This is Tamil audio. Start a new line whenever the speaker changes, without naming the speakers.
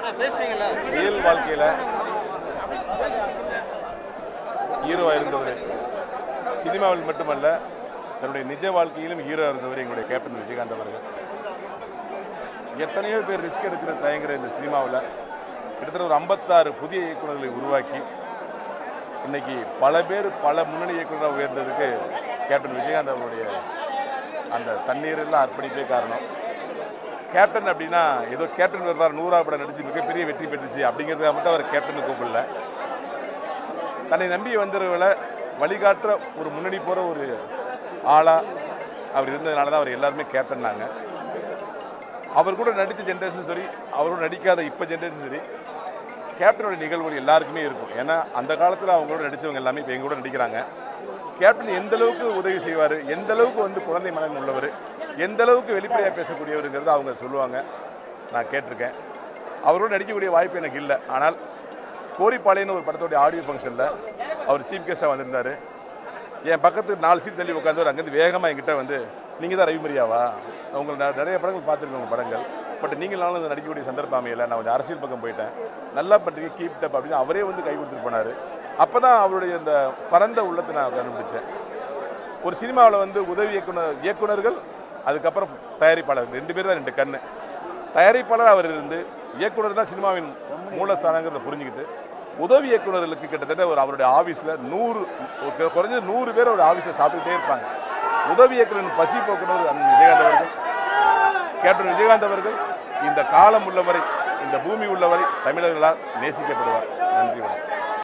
ரியல் வாழ்க்கையில் ஹீரோவாக இருந்தவர் சினிமாவில் மட்டுமல்ல தன்னுடைய நிஜ வாழ்க்கையிலும் ஹீரோ இருந்தவர் எங்களுடைய கேப்டன் விஜயகாந்த் அவர்கள் எத்தனையோ பேர் ரிஸ்க் எடுக்கிற தயங்குற இந்த சினிமாவில் கிட்டத்தட்ட ஒரு ஐம்பத்தாறு புதிய இயக்குநர்களை உருவாக்கி இன்னைக்கு பல பேர் பல முன்னணி இயக்குநராக உயர்ந்ததுக்கு கேப்டன் விஜயகாந்த் அவருடைய அந்த தண்ணீரெல்லாம் அர்ப்பணிப்பே காரணம் கேப்டன் அப்படின்னா ஏதோ கேப்டன் வருவார் நூறா படம் நடிச்சு மிகப்பெரிய வெற்றி பெற்றுச்சு அப்படிங்கிறதுக்காக மட்டும் அவர் கேப்டன் கூப்பிடல தன்னை நம்பி வந்தவர்களை வழிகாட்டுற ஒரு முன்னணி போகிற ஒரு ஆளாக அவர் இருந்ததுனால தான் அவர் எல்லாருமே கேப்டன்னாங்க அவர் கூட நடித்த ஜென்ரேஷன் சரி அவரோட நடிக்காத இப்போ ஜென்ரேஷன் சரி கேப்டனோட நிகழ்வுகள் எல்லாருக்குமே இருக்கும் ஏன்னா அந்த காலத்தில் அவங்களோட நடித்தவங்க எல்லாமே இப்போ எங்க கூட நடிக்கிறாங்க கேப்டன் எந்த அளவுக்கு உதவி செய்வார் எந்த அளவுக்கு வந்து குழந்தை மனம் உள்ளவர் எந்த அளவுக்கு வெளிப்படையாக பேசக்கூடியவருங்கிறத அவங்க சொல்லுவாங்க நான் கேட்டிருக்கேன் அவரோட நடிக்கக்கூடிய வாய்ப்பு எனக்கு இல்லை ஆனால் கோரிப்பாளையன்னு ஒரு படத்தோடைய ஆடியோ ஃபங்க்ஷனில் அவர் சீஃப் கெஸ்ட்டாக வந்திருந்தார் என் பக்கத்து நாலு சீட் தள்ளி உட்காந்து அங்கேருந்து வேகமாக என்கிட்ட வந்து நீங்கள் தான் ரவிமரியாவா உங்களை நான் நிறைய படங்கள் பார்த்துருக்கேன் உங்கள் படங்கள் பட் நீங்கள் நானும் இந்த நடிக்கக்கூடிய சந்தர்ப்பம் அமையல நான் கொஞ்சம் அரசியல் பக்கம் போயிட்டேன் நல்லா பண்ணுறீங்க கீப் டப் அப்படின்னு அவரே வந்து கை கொடுத்துட்டு போனார் அப்போ தான் அவருடைய இந்த பரந்த உள்ளத்தை நான் கண்டுபிடிச்சேன் ஒரு சினிமாவில் வந்து உதவி இயக்குனர் இயக்குனர்கள் அதுக்கப்புறம் தயாரிப்பாளர் ரெண்டு பேர் தான் ரெண்டு கண்ணு தயாரிப்பாளர் அவர் இருந்து இயக்குனர் தான் சினிமாவின் மூலஸ்தானங்கிறத புரிஞ்சுக்கிட்டு உதவி இயக்குனர்களுக்கு கிட்டத்தட்ட ஒரு அவருடைய ஆஃபீஸில் நூறு ஒரு குறைஞ்சது நூறு பேர் ஒரு ஆஃபீஸில் சாப்பிட்டுட்டே இருப்பாங்க உதவி இயக்குனர் பசி போக்குனர் அண்ணன் விஜயகாந்த் அவர்கள் கேப்டன் விஜயகாந்த் அவர்கள் இந்த காலம் உள்ளவரை இந்த பூமி உள்ளவரை தமிழர்களால் நேசிக்கப்படுவார் நன்றி வணக்கம்